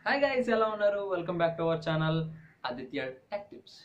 hi guys ఎలా ఉన్నారు welcome back to our channel Aditya tech tips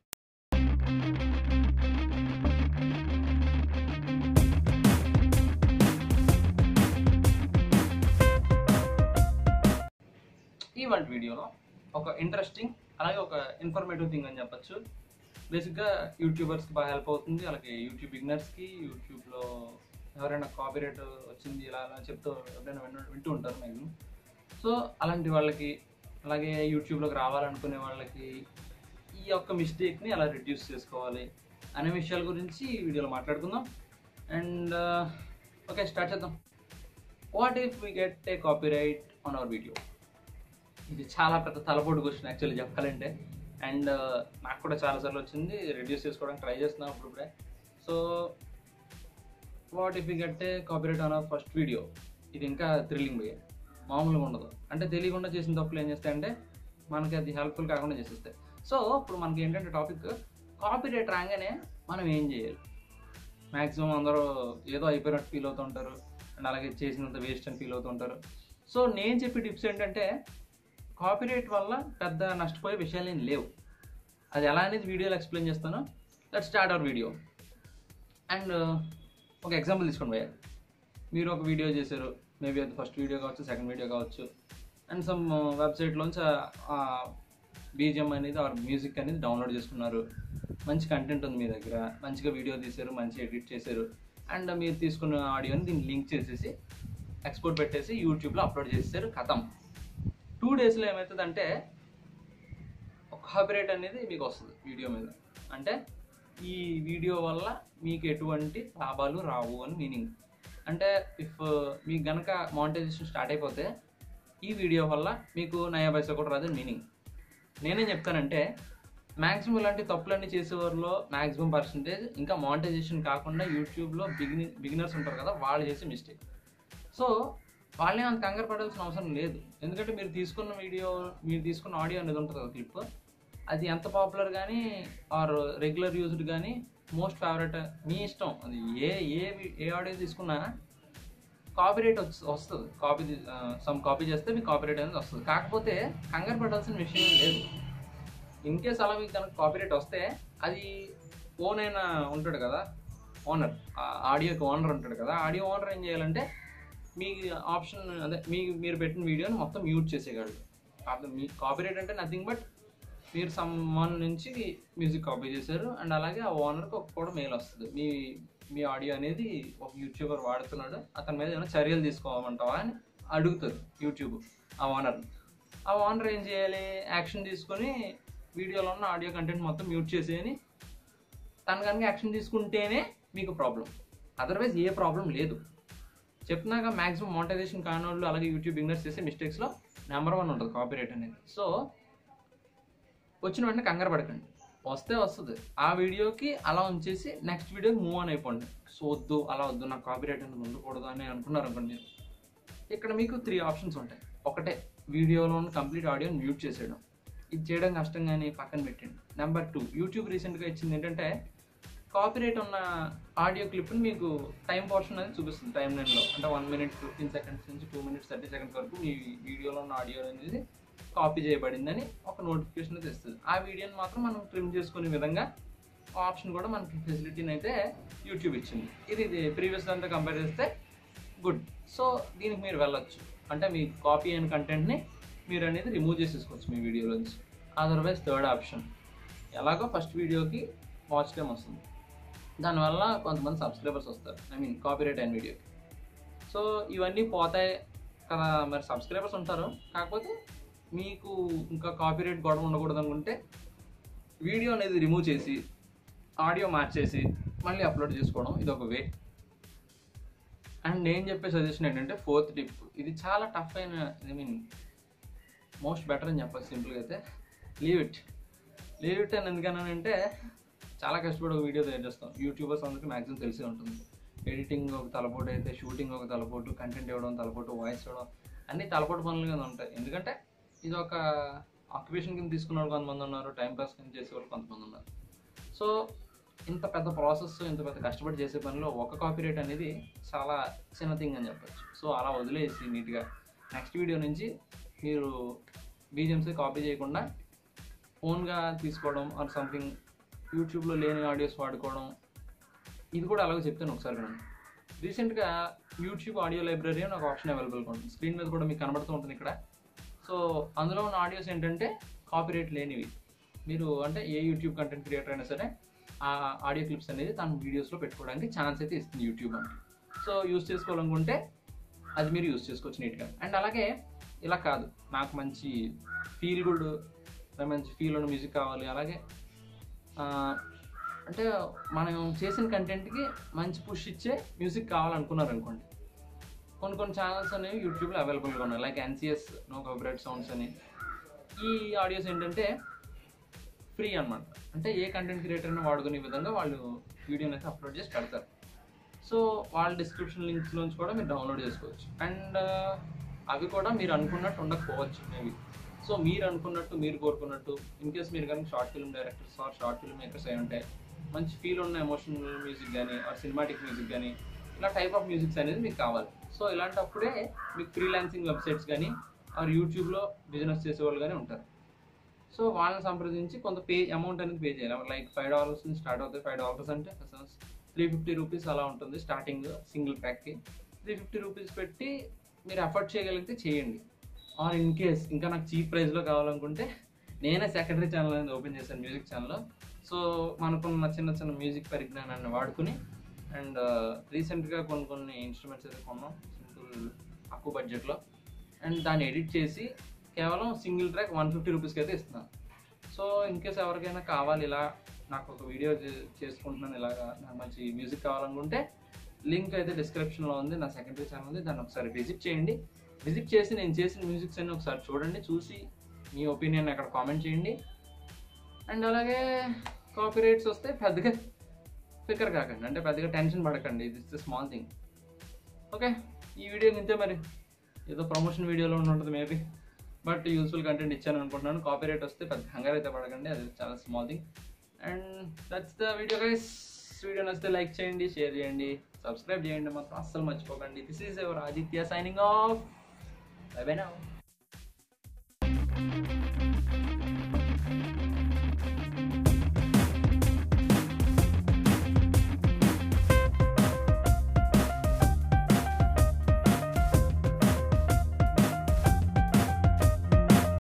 ఈ వంటి వీడియోలో ఒక ఇంట్రెస్టింగ్ అలాగే ఒక ఇన్ఫర్మేటివ్ థింగ్ అని చెప్పొచ్చు బేసిక్గా యూట్యూబర్స్కి బాగా హెల్ప్ అవుతుంది అలాగే యూట్యూబ్ బిగినర్స్కి యూట్యూబ్లో ఎవరైనా కాపీరైట్ వచ్చింది ఇలా అలా చెప్తూ ఎప్పుడైనా విన్న వింటూ ఉంటారు మ్యాక్సిమం సో అలాంటి వాళ్ళకి అలాగే యూట్యూబ్లోకి రావాలనుకునే వాళ్ళకి ఈ యొక్క మిస్టేక్ని ఎలా రిడ్యూస్ చేసుకోవాలి అనే విషయాల గురించి ఈ వీడియోలో మాట్లాడుకుందాం అండ్ ఓకే స్టార్ట్ చేద్దాం what if we get a copyright on our video ఇది చాలా పెద్ద తలపోటు క్వశ్చన్ యాక్చువల్లీ చెప్పాలంటే అండ్ నాకు కూడా చాలాసార్లు వచ్చింది రెడ్యూస్ చేసుకోవడానికి ట్రై చేస్తున్నాను అప్పుడప్పుడే so what if you get a copyright on our first video ఇది ఇంకా థ్రిల్లింగ్ పోయే మామూలుగా ఉండదు అంటే తెలియకుండా చేసిన తప్పులు ఏం చేస్తాయంటే మనకి అది హెల్ప్ఫుల్ కాకుండా చేసేస్తాయి సో ఇప్పుడు మనకి ఏంటంటే టాపిక్ కాపీరైట్ రాగానే మనం ఏం చేయాలి మ్యాక్సిమం అందరూ ఏదో అయిపోయినట్టు ఫీల్ అవుతుంటారు అండ్ అలాగే చేసినంత వేస్ట్ అని ఫీల్ అవుతుంటారు సో నేను చెప్పే టిప్స్ ఏంటంటే కాపీరైట్ వల్ల పెద్ద నష్టపోయే విషయాలు ఏం లేవు అది ఎలా అనేది వీడియోలో ఎక్స్ప్లెయిన్ చేస్తాను let start our video and ఒక ఎగ్జాంపుల్ తీసుకోండి భయ్య మీరు ఒక వీడియో చేశారు మేబీ అది ఫస్ట్ వీడియో కావచ్చు సెకండ్ వీడియో కావచ్చు అండ్ సమ్ వెబ్సైట్లోంచి బీజిఎం అనేది ఆర్ మ్యూజిక్ అనేది డౌన్లోడ్ చేసుకున్నారు మంచి కంటెంట్ ఉంది మీ దగ్గర మంచిగా వీడియో తీశారు మంచి ఎడిట్ చేశారు అండ్ మీరు తీసుకున్న ఆడియోని దీన్ని లింక్ చేసేసి ఎక్స్పోర్ట్ పెట్టేసి యూట్యూబ్లో అప్లోడ్ చేసేసారు కథం టూ డేస్లో ఏమవుతుందంటే ఒక కాపీరైట్ అనేది మీకు వస్తుంది వీడియో మీద అంటే ఈ వీడియో వల్ల మీకు ఎటువంటి లాభాలు రావు అని మీనింగ్ అంటే ఇఫ్ మీకు గనక మానిటైజేషన్ స్టార్ట్ అయిపోతే ఈ వీడియో వల్ల మీకు నయా పైసా కూడా రాదని మీనింగ్ నేనేం చెప్తానంటే మ్యాక్సిమం ఇలాంటి తప్పులన్నీ చేసేవారిలో మ్యాక్సిమం పర్సంటేజ్ ఇంకా మానిటైజేషన్ కాకుండా యూట్యూబ్లో బిగిని బిగినర్స్ ఉంటారు కదా వాళ్ళు చేసే మిస్టేక్ సో వాళ్ళని అంత కంగారు పడాల్సిన అవసరం లేదు ఎందుకంటే మీరు తీసుకున్న వీడియో మీరు తీసుకున్న ఆడియో అనేది ఉంటుంది కదా క్లిప్ అది ఎంత పాపులర్ కానీ ఆర్ రెగ్యులర్ యూజ్డ్ కానీ మోస్ట్ ఫేవరెట్ మీ ఇష్టం అది ఏ ఏ వి- ఏ ఆడియో తీసుకున్నా కాపీరైట్ వస్తుంది కాపీ సమ్ కాపీ చేస్తే మీకు కాపీరైట్ అనేది వస్తుంది కాకపోతే కంగారు పడాల్సిన విషయం ఏం లేదు ఇన్ కేస్ అలా మీకు కనుక కాపీరైట్ వస్తే అది ఓన్ అయిన ఉంటాడు కదా ఓనర్ ఆడియోకి ఓనర్ ఉంటాడు కదా ఆడియో ఓనర్ ఏం చేయాలంటే మీ ఆప్షన్ అదే మీ మీరు పెట్టిన వీడియోని మొత్తం మ్యూట్ చేసేయగలడు అర్థం మీ కాపీరైట్ అంటే నథింగ్ బట్ మీరు సమ్ వన్ నుంచి మ్యూజిక్ కాపీ చేశారు అండ్ అలాగే ఆ ఓనర్కి ఒక కూడా మెయిల్ వస్తుంది మీ మీ ఆడియో అనేది ఒక యూట్యూబర్ వాడుతున్నాడు అతని మీద ఏమైనా చర్యలు తీసుకోమంటావా అని అడుగుతుంది యూట్యూబ్ ఆ ఓనర్ ఆ ఓనర్ ఏం చేయాలి యాక్షన్ తీసుకొని వీడియోలో ఉన్న ఆడియో కంటెంట్ మొత్తం మ్యూట్ చేసేయని తను కనుక యాక్షన్ తీసుకుంటేనే మీకు ప్రాబ్లం అదర్వైజ్ ఏ ప్రాబ్లం లేదు చెప్తున్నాక మాక్సిమం మోనిటైజేషన్ కాని వాళ్ళు అలాగే యూట్యూబ్ బిగినర్స్ చేసే మిస్టేక్స్లో నెంబర్ వన్ ఉంటుంది కాపీరైట్ అనేది సో వచ్చిన వెంటనే కంగారు పడకండి వస్తే వస్తుంది ఆ వీడియోకి అలా ఉంచేసి నెక్స్ట్ వీడియోకి మూవ్ ఆన్ అయిపోండి సో వద్దు అలా వద్దు నాకు కాపీరైట్ అనేది ఉండకూడదు అని అనుకున్నారు అనుకోండి మీరు ఇక్కడ మీకు త్రీ ఆప్షన్స్ ఉంటాయి ఒకటే వీడియోలో ఉన్న కంప్లీట్ ఆడియోని మ్యూట్ చేసేయడం ఇది చేయడం కష్టం కానీ పక్కన పెట్టండి నెంబర్ టూ యూట్యూబ్ రీసెంట్గా ఇచ్చింది ఏంటంటే కాపీరైట్ ఉన్న ఆడియో క్లిప్ని మీకు టైం పోర్షన్ అనేది చూపిస్తుంది టైం లైన్లో అంటే వన్ మినిట్ ఫిఫ్టీన్ సెకండ్స్ నుంచి టూ మినిట్స్ థర్టీ సెకండ్స్ వరకు మీ వీడియోలో ఉన్న ఆడియో అనేది కాపీ చేయబడిందని ఒక నోటిఫికేషన్ అయితే ఇస్తుంది ఆ వీడియోని మాత్రం మనం ట్రిమ్ చేసుకునే విధంగా ఆప్షన్ కూడా మనకి ఫెసిలిటీని అయితే యూట్యూబ్ ఇచ్చింది ఇది ఇది ప్రీవియస్ అంతా కంపేర్ చేస్తే గుడ్ సో దీనికి మీరు వెళ్ళొచ్చు అంటే మీ కాపీ అయిన కంటెంట్ని మీరు అనేది రిమూవ్ చేసేసుకోవచ్చు మీ వీడియోలోంచి అదర్వైజ్ థర్డ్ ఆప్షన్ ఎలాగో ఫస్ట్ వీడియోకి వాచ్ టైం వస్తుంది దానివల్ల కొంతమంది సబ్స్క్రైబర్స్ వస్తారు ఐ మీన్ కాపీరైట్ అయిన వీడియోకి సో ఇవన్నీ పోతాయి కదా మరి సబ్స్క్రైబర్స్ ఉంటారు కాకపోతే మీకు ఇంకా కాపీరైట్ గొడవ ఉండకూడదు అనుకుంటే వీడియో అనేది రిమూవ్ చేసి ఆడియో మార్చేసి మళ్ళీ అప్లోడ్ చేసుకోవడం ఇది ఒక వే అండ్ నేను చెప్పే సజెషన్ ఏంటంటే ఫోర్త్ టిప్ ఇది చాలా టఫ్ అయిన ఐ మీన్ మోస్ట్ బెటర్ అని చెప్పచ్చు సింపుల్గా అయితే లీవ్ ఇట్ లీవ్ ఇట్ అని ఎందుకనంటే చాలా కష్టపడి ఒక వీడియో తయారు చేస్తాం యూట్యూబర్స్ అందరికీ మ్యాక్సిమం తెలిసే ఉంటుంది ఎడిటింగ్ ఒక తలపోటు అయితే షూటింగ్ ఒక తలపోటు కంటెంట్ ఇవ్వడం తలపోటు వాయిస్ ఇవ్వడం అన్ని తలపోటు పనులు కింద ఉంటాయి ఎందుకంటే ఇది ఒక ఆక్యుపేషన్ కింద తీసుకున్న వాళ్ళు కొంతమంది ఉన్నారు టైం పాస్ కింద చేసే వాళ్ళు కొంతమంది ఉన్నారు సో ఇంత పెద్ద ప్రాసెస్ ఇంత పెద్ద కష్టపడి చేసే పనిలో ఒక కాపీరైట్ అనేది చాలా చిన్న థింగ్ అని చెప్పచ్చు సో అలా వదిలేసి నీట్గా నెక్స్ట్ వీడియో నుంచి మీరు బీజిఎమ్స్ కాపీ చేయకుండా ఓన్గా తీసుకోవడం ఆర్ సంథింగ్ యూట్యూబ్లో లేని ఆడియోస్ వాడుకోవడం ఇది కూడా అలాగే చెప్తాను ఒకసారి నేను రీసెంట్గా యూట్యూబ్ ఆడియో లైబ్రరీ అని ఒక ఆప్షన్ అవైలబుల్గా ఉంటుంది స్క్రీన్ మీద కూడా మీకు కనబడుతూ ఉంటుంది ఇక్కడ సో అందులో ఉన్న ఆడియోస్ ఏంటంటే కాపీరైట్ లేనివి మీరు అంటే ఏ యూట్యూబ్ కంటెంట్ క్రియేటర్ అయినా సరే ఆ ఆడియో క్లిప్స్ అనేది తన వీడియోస్లో పెట్టుకోవడానికి ఛాన్స్ అయితే ఇస్తుంది యూట్యూబ్ అని సో యూస్ చేసుకోవాలనుకుంటే అది మీరు యూస్ చేసుకోవచ్చు నీట్గా అండ్ అలాగే ఇలా కాదు నాకు మంచి ఫీల్ గుడ్ మంచి ఫీల్ ఉన్న మ్యూజిక్ కావాలి అలాగే ఆ, అంటే మనం చేసిన కంటెంట్కి మంచి పుష్ ఇచ్చే మ్యూజిక్ కావాలనుకున్నారు అనుకోండి కొన్ని కొన్ని ఛానల్స్ అనేవి యూట్యూబ్లో అవైలబుల్గా ఉన్నాయి like NCS no copyright sounds అని ఈ ఆడియోస్ ఏంటంటే ఫ్రీ అన్నమాట అంటే ఏ కంటెంట్ క్రియేటర్ని వాడుకునే విధంగా వాళ్ళు వీడియోని అయితే అప్లోడ్ చేసి పెడతారు సో వాళ్ళ డిస్క్రిప్షన్ లింక్స్ నుంచి కూడా మీరు డౌన్లోడ్ చేసుకోవచ్చు అండ్ అవి కూడా మీరు అనుకున్నట్టు ఉండకపోవచ్చు మేబీ సో మీరు అనుకున్నట్టు మీరు కోరుకున్నట్టు ఇన్ కేస్ మీరు కనుక short film directors or short film makers అయి ఉంటే మంచి ఫీల్ ఉన్న ఎమోషనల్ మ్యూజిక్ కానీ ఆర్ సినిమాటిక్ మ్యూజిక్ కానీ ఇలా టైప్ ఆఫ్ మ్యూజిక్స్ అనేది మీకు కావాలి సో ఇలాంటప్పుడే మీకు ఫ్రీలాన్సింగ్ వెబ్సైట్స్ కానీ ఆర్ యూట్యూబ్లో బిజినెస్ చేసేవాళ్ళు కానీ ఉంటారు సో వాళ్ళని సంప్రదించి కొంత పే అమౌంట్ అనేది పే చేయాలి లైక్ ఫైవ్ డాలర్స్ నుంచి స్టార్ట్ అవుతాయి ఫైవ్ డాలర్స్ అంటే త్రీ ఫిఫ్టీ రూపీస్ అలా ఉంటుంది స్టార్టింగ్ సింగిల్ ప్యాక్కి త్రీ ఫిఫ్టీ రూపీస్ పెట్టి మీరు అఫోర్డ్ చేయగలిగితే చేయండి ఆర్ ఇన్ కేస్ ఇంకా నాకు చీప్ ప్రైస్లో కావాలనుకుంటే నేనే సెకండరీ ఛానల్ అనేది ఓపెన్ చేశాను మ్యూజిక్ ఛానల్ సో మనకున్న చిన్న చిన్న మ్యూజిక్ పరిజ్ఞానాన్ని వాడుకుని అండ్ రీసెంట్గా కొన్ని కొన్ని ఇన్స్ట్రుమెంట్స్ అయితే కొన్నాం సింపుల్ తక్కువ బడ్జెట్లో అండ్ దాన్ని ఎడిట్ చేసి కేవలం సింగిల్ ట్రాక్ వన్ ఫిఫ్టీ రూపీస్కి అయితే ఇస్తున్నాను సో ఇన్ కేస్ ఎవరికైనా కావాలి ఇలా నాకు ఒక వీడియో చే- చేసుకుంటున్నాను ఇలాగా నాకు మంచి మ్యూజిక్ కావాలనుకుంటే లింక్ అయితే డిస్క్రిప్షన్లో ఉంది నా సెకండరీ ఛానల్ ఉంది దాన్ని ఒకసారి విజిట్ చేయండి విజిట్ చేసి నేను చేసిన మ్యూజిక్స్ అన్ని ఒకసారి చూడండి చూసి మీ ఒపీనియన్ అక్కడ కామెంట్ చేయండి అండ్ అలాగే కాపీ రేట్స్ వస్తే పెద్దగా ఫికర్ కాకండి అంటే పెద్దగా టెన్షన్ పడకండి ఇది ఇస్ స్మాల్ థింగ్ ఓకే ఈ వీడియో ఇంతే మరి ఏదో ప్రమోషన్ వీడియోలో ఉంటుంది మేబీ బట్ యూస్ఫుల్ కంటెంట్ ఇచ్చాను అనుకుంటున్నాను కాపీ రేట్ వస్తే పెద్ద హంగర్ అయితే పడకండి అది చాలా small thing and that's the video guys video నచ్చితే లైక్ చేయండి షేర్ చేయండి సబ్స్క్రైబ్ చేయండి మాత్రం అస్సలు మర్చిపోకండి this is ever Aditya signing off bye bye now